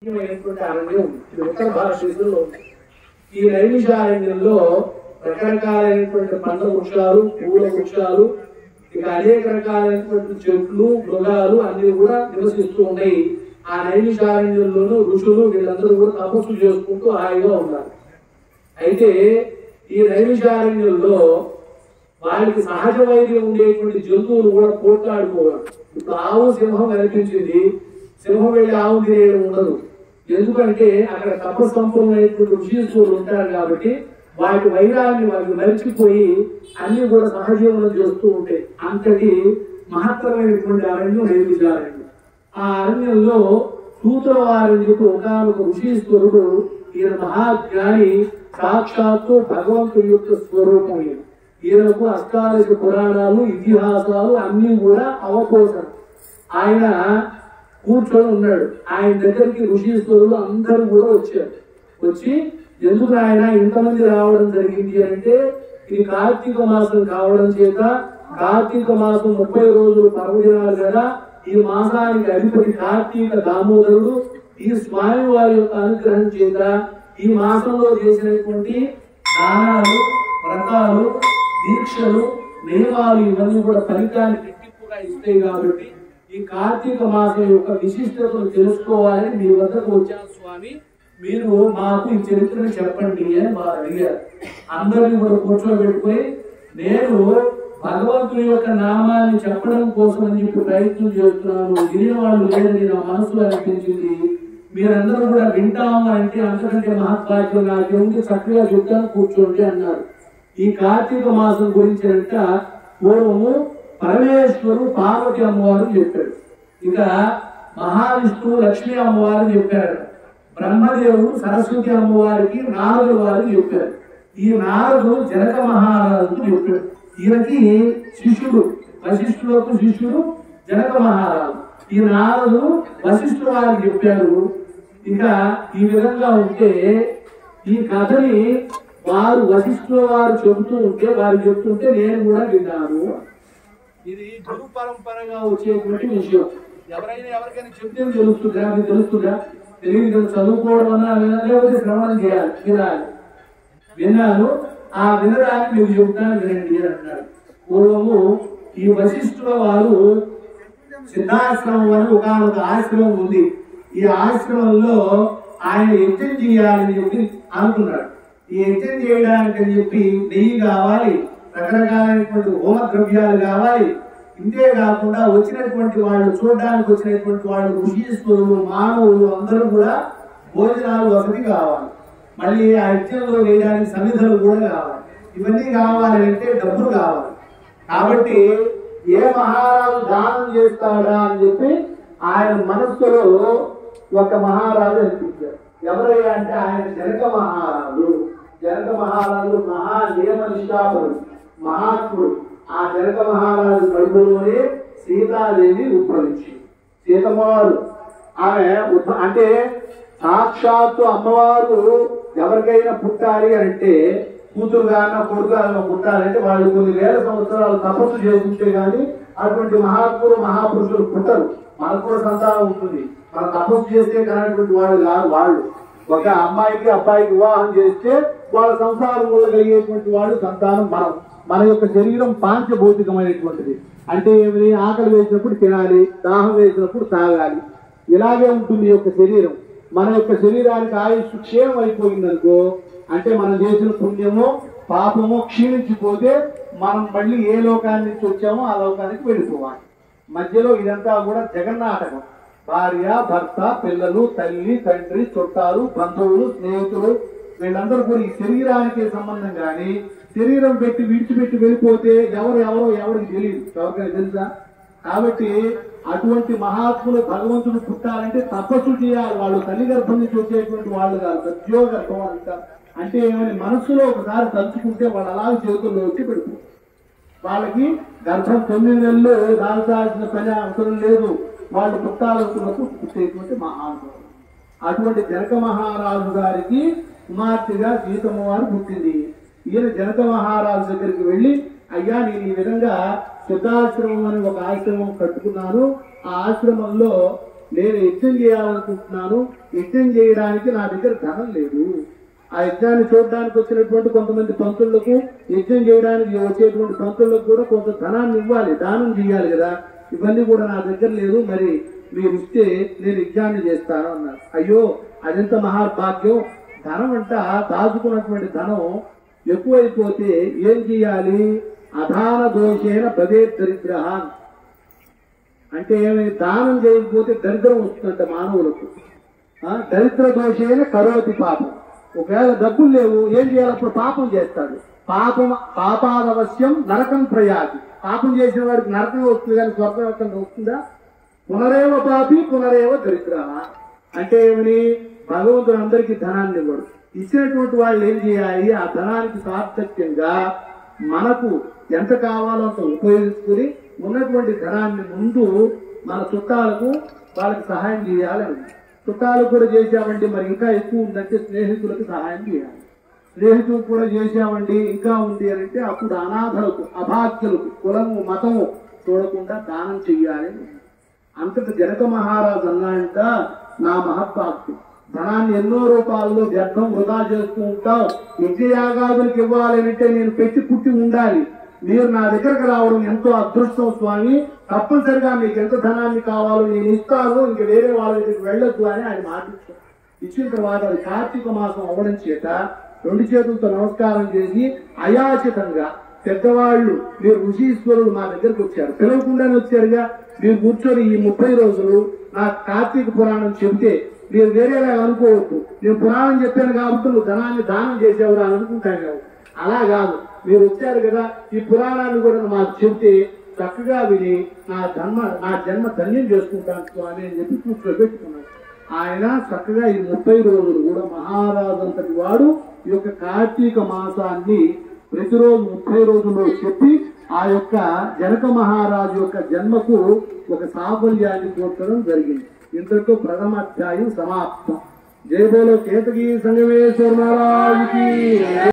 ముఖ్యమైనటువంటి అరణ్యం ఉంది. ఇది ఉత్తర భారతదేశంలో ఉంది ఈ నైమిషారణ్యంలో రకరకాలైనటువంటి పండ్ల వృక్షాలు పూల వృక్షాలు ఇక అనేక రకాలైనటువంటి చెట్లు మృగాలు అన్ని కూడా నివసిస్తూ ఉన్నాయి ఆ నైమిషారణ్యంలోనూ ఋషులు వీళ్ళందరూ కూడా తపస్సు చేసుకుంటూ హాయిగా ఉన్నారు అయితే ఈ నైమిషారణ్యంలో వాళ్ళకి సహజ వైద్యం ఉండేటువంటి జంతువులు కూడా పోట్లాడుకోవాలి ఇప్పుడు ఆవు సింహం కనిపించింది సింహం వెళ్ళి ఆవు తినేయడం ఉండదు ఎందుకంటే అక్కడ తపస్సంపన్నమైనటువంటి ఋషీశ్వరులు ఉంటారు కాబట్టి వాటి వైరాన్ని వాళ్ళు మరిచిపోయి అన్ని కూడా సహజీవనం చేస్తూ ఉంటాయి అంతటి మహత్తరమైనటువంటి అరణ్యం నిర్మించారండి ఆ అరణ్యంలో సూత్రవారిని ఒకనొక ఋషీశ్వరుడు ఈయన మహాజ్ఞాని సాక్షాత్తు భగవంతుడి యొక్క స్వరూపం ఈయన ఈయనకు అష్టాదశ పురాణాలు ఇతిహాసాలు అన్ని కూడా అవపోసన ఆయన కూర్చొని ఉన్నాడు ఆయన దగ్గరికి ఋషీశ్వరులు అందరూ కూడా వచ్చారు వచ్చి ఎందుకు ఆయన ఇంతమంది రావడం జరిగింది అంటే ఇది కార్తీక మాసం కావడం చేత కార్తీక మాసం ముప్పై రోజులు పర్వదినాలు కదా ఈ మాసానికి అధిపతి కార్తీక దామోదరుడు ఈ స్వామి వారి యొక్క అనుగ్రహం చేత ఈ మాసంలో చేసినటువంటి దానాలు వ్రతాలు దీక్షలు నియమాలు ఇవన్నీ కూడా ఫలితాన్ని రెట్టింపుగా ఇస్తాయి కాబట్టి ఈ కార్తీక మాసం యొక్క విశిష్టతను తెలుసుకోవాలని మీ వద్దకు వచ్చాను స్వామి మీరు మాకు ఈ చరిత్రను చెప్పండి అని వారు అడిగారు అందరినీ కూడా కూర్చోబెట్టుకొని నేను భగవంతుని యొక్క నామాన్ని చెప్పడం కోసం అని చెప్పి ప్రయత్నం చేస్తున్నాను వినేవాళ్ళు లేదని నా మనసులో అనిపించింది మీరందరూ కూడా వింటాము అంటే అంతకంటే మహత్వాక్యం నాకేముంది చక్కగా చెప్తాను కూర్చోండి అన్నారు ఈ కార్తీక మాసం గురించి అంట పూర్వము పరమేశ్వరు పార్వతి అమ్మవారు చెప్పాడు ఇక మహావిష్ణువు లక్ష్మీ అమ్మవారు చెప్పాడు బ్రహ్మదేవుడు సరస్వతి అమ్మవారికి నారదు వారు చెప్పారు ఈ నారదు జనక మహారాజు చెప్పాడు ఈయనకి శిష్యుడు వశిష్ఠులకు శిష్యుడు జనక మహారాజు ఈ నారదు వశిష్ఠుడు వారికి చెప్పారు ఇక ఈ విధంగా ఉంటే ఈ కథని వారు వశిష్ఠుల వారు చెబుతూ ఉంటే వారు చెప్తుంటే నేను కూడా విన్నాను ఇది గురు పరంపరగా వచ్చేటువంటి విషయం ఎవరైనా ఎవరికైనా చెప్తే తెలుస్తుందా మీకు తెలుస్తుందా తెలియదు చదువుకోవడం అన్నా వినాలి, లేకపోతే శ్రవణం చేయాలి వినాలి విన్నాను ఆ వినడాన్ని మీరు చెబుతాను వినండి అని అన్నాడు పూర్వము ఈ వశిష్ఠుల వారు సిద్ధాశ్రమం అని ఒక ఆశ్రమం ఉంది ఈ ఆశ్రమంలో ఆయన యజ్ఞం చేయాలని చెప్పి అనుకున్నాడు ఈ యజ్ఞం చేయడానికి అని చెప్పి నెయ్యి కావాలి రకరకాలైనటువంటి హోమ ద్రవ్యాలు కావాలి ఇంతే కాకుండా వచ్చినటువంటి వాళ్ళు చూడడానికి వచ్చినటువంటి వాళ్ళు ఋషీశ్వరులు మానవులు అందరూ కూడా భోజనాలు వసతి కావాలి మళ్ళీ ఆ యజ్ఞంలో వేయడానికి సన్నిధులు కూడా కావాలి ఇవన్నీ కావాలి అంటే డబ్బులు కావాలి కాబట్టి ఏ మహారాజు దానం చేస్తాడా అని చెప్పి ఆయన మనస్సులో ఒక మహారాజు అనిపించారు ఎవరయ్యా అంటే ఆయన జనక మహారాజు జనక మహారాజు మహా నియమ నిష్ఠాపరుడు మహాత్ముడు ఆ జనక మహారాజు కడుపులోనే సీతాదేవి ఉద్భవించింది సీతమ్మవారు ఆమె ఉద్భ- అంటే సాక్షాత్తు అమ్మవారు ఎవరికైనా పుట్టాలి అంటే కూతురు గాన కొడుకు గాన పుట్టాలంటే వాళ్ళు కొన్ని వేల సంవత్సరాలు తపస్సు చేసుకుంటే గాని అటువంటి మహాత్ములు మహాపురుషులు పుట్టరు మనకు కూడా సంతానం ఉంటుంది మనం తపస్సు చేస్తే కానటువంటి వాళ్ళు కాదు వాళ్ళు ఒక అమ్మాయికి అబ్బాయికి వివాహం చేస్తే వాళ్ళ సంసారం వల్ల కలిగేటువంటి వాళ్ళు సంతానం మనం మన యొక్క శరీరం పాంచభౌతికమైనటువంటిది అంటే ఏమి ఆకలి వేసినప్పుడు తినాలి దాహం వేసినప్పుడు తాగాలి ఇలాగే ఉంటుంది ఈ యొక్క శరీరం మన యొక్క శరీరానికి ఆయుష్ క్షేమం అయిపోయిందనుకో అంటే మనం చేసిన పుణ్యము పాపము క్షీణించిపోతే మనం మళ్ళీ ఏ లోకాన్ని నుంచి వచ్చామో ఆ లోకానికి వెళ్ళిపోవాలి మధ్యలో ఇదంతా కూడా జగన్నాటకం భార్య భర్త పిల్లలు తల్లి తండ్రి చుట్టాలు బంధువులు స్నేహితులు వీళ్ళందరూ కూడా ఈ శరీరానికి సంబంధం కానీ శరీరం పెట్టి విడిచిపెట్టి వెళ్ళిపోతే ఎవరు ఎవరో ఎవరికి తెలియదు ఎవరికైనా తెలుసా కాబట్టి అటువంటి మహాత్ములు భగవంతుడు పుట్టాలంటే తపస్సు చేయాలి వాళ్ళు తల్లి గర్భం నుంచి వచ్చేటువంటి వాళ్ళు కాదు సత్యోగ గర్భం అంటారు అంటే ఏమని మనస్సులో ఒకసారి తలుచుకుంటే వాళ్ళు అలాగే చేతుల్లో వచ్చి పెడుతుంది వాళ్ళకి గర్భం తొమ్మిది నెలలు దాల్చాల్సిన పని అవసరం లేదు వాళ్ళు పుట్టాలనుకున్నప్పుడు పుట్టేటువంటి మహానుభావులు అటువంటి జనక మహారాజు గారికి కుమార్తెగా సీతమ్మ వారు పుట్టింది ఈయన జనక మహారాజు దగ్గరికి వెళ్ళి అయ్యా నేను ఈ విధంగా సిద్ధాశ్రమం అని ఒక ఆశ్రమం కట్టుకున్నాను ఆ ఆశ్రమంలో నేను యజ్ఞం చేయాలనుకుంటున్నాను యజ్ఞం చేయడానికి నా దగ్గర ధనం లేదు ఆ యజ్ఞాన్ని చూడడానికి వచ్చినటువంటి కొంతమంది పంతులకు యజ్ఞం చేయడానికి వచ్చేటువంటి పంతులకు కూడా కొంత ధనాన్ని ఇవ్వాలి దానం చేయాలి కదా ఇవన్నీ కూడా నా దగ్గర లేదు మరి మీరు ఇస్తే నేను యజ్ఞాన్ని చేస్తాను అన్నారు అయ్యో అదెంత మహాభాగ్యం ధనం అంట దాచుకున్నటువంటి ధనం ఎక్కువైపోతే ఏం చేయాలి అధాన దోషేన బదే దరిద్రహాన్ అంటే ఏమి దానం చేయకపోతే దరిద్రం వస్తుందంట మానవులకు ఆ, దరిద్ర దోషేన కరోతి పాపం ఒకవేళ డబ్బులు లేవు ఏం చేయాలి అప్పుడు పాపం చేస్తాడు పాపం పాపాదవశ్యం నరకం ప్రయాది పాపం చేసిన వాడికి నరకం వస్తుంది కానీ స్వర్గం ఎక్కడ వస్తుందా పునరేవ పాపి పునరేవ దరిద్ర అంటే ఏమని భగవంతుడు అందరికీ ధనాన్ని ఇవ్వడు ఇచ్చినటువంటి వాళ్ళు ఏం చేయాలి ఆ ధనానికి సార్థక్యంగా మనకు ఎంత కావాలో అంత ఉపయోగించుకుని ఉన్నటువంటి ధనాన్ని ముందు మన చుట్టాలకు వాళ్ళకి సహాయం చేయాలని చుట్టాలకు కూడా చేశామండి మరి ఇంకా ఎక్కువ ఉందంటే స్నేహితులకు సహాయం చేయాలి స్నేహితులకు కూడా చేశామండి ఇంకా ఉంది అని అంటే అప్పుడు అనాథలకు అభాగ్యులకు కులము మతము చూడకుండా దానం చెయ్యాలి అని ఉంది. అంతటి జనక మహారాజు అన్నాడంట నా మహత్వాక్తి ధనాన్ని ఎన్నో రూపాల్లో వ్యర్థం వృధా చేస్తూ ఉంటావు యజ్ఞయాగాదులకు ఇవ్వాలి అంటే నేను పెట్టి పుట్టి ఉండాలి మీరు నా దగ్గరకు రావడం ఎంతో అదృష్టం స్వామి తప్పనిసరిగా మీకు ఎంత ధనాన్ని కావాలో నేను ఇస్తాను ఇంక వేరే వాళ్ళ దగ్గరికి వెళ్ళొద్దు అని ఆయన మాటిచ్చారు ఇచ్చిన తర్వాత అది కార్తీక మాసం అవ్వడం చేత రెండు చేతులతో నమస్కారం చేసి అయాచితంగా పెద్దవాళ్ళు మీరు ఋషీశ్వరుడు మా దగ్గరకు వచ్చారు పిలవకుండానే వచ్చారుగా మీరు కూర్చొని ఈ ముప్పై రోజులు నా కార్తీక పురాణం చెబితే మీరు వేరేలా అనుకోవద్దు నేను పురాణం చెప్పాను కాబట్టి నువ్వు ధనాన్ని దానం చేసేవారు అని అనుకుంటాను కాదు అలా కాదు మీరు వచ్చారు కదా ఈ పురాణాన్ని కూడా మాకు చెబితే చక్కగా విని నా జన్మ నా జన్మ ధన్యం చేసుకుంటాను స్వామి అని చెప్పి కూర్చోబెట్టుకున్నాను ఆయన చక్కగా ఈ ముప్పై రోజులు కూడా మహారాజు అంతటి వాడు ఈ యొక్క కార్తీక మాసాన్ని ప్రతిరోజు ముప్పై రోజుల్లో చెప్పి ఆ యొక్క జనక మహారాజు యొక్క జన్మకు ఒక సాఫల్యాన్ని కోర్చడం జరిగింది ఇంతటితో ప్రథమ అధ్యాయం సమాప్తం జయ బోలో కేతకీ సంగమేశ్వర మహారాజుకి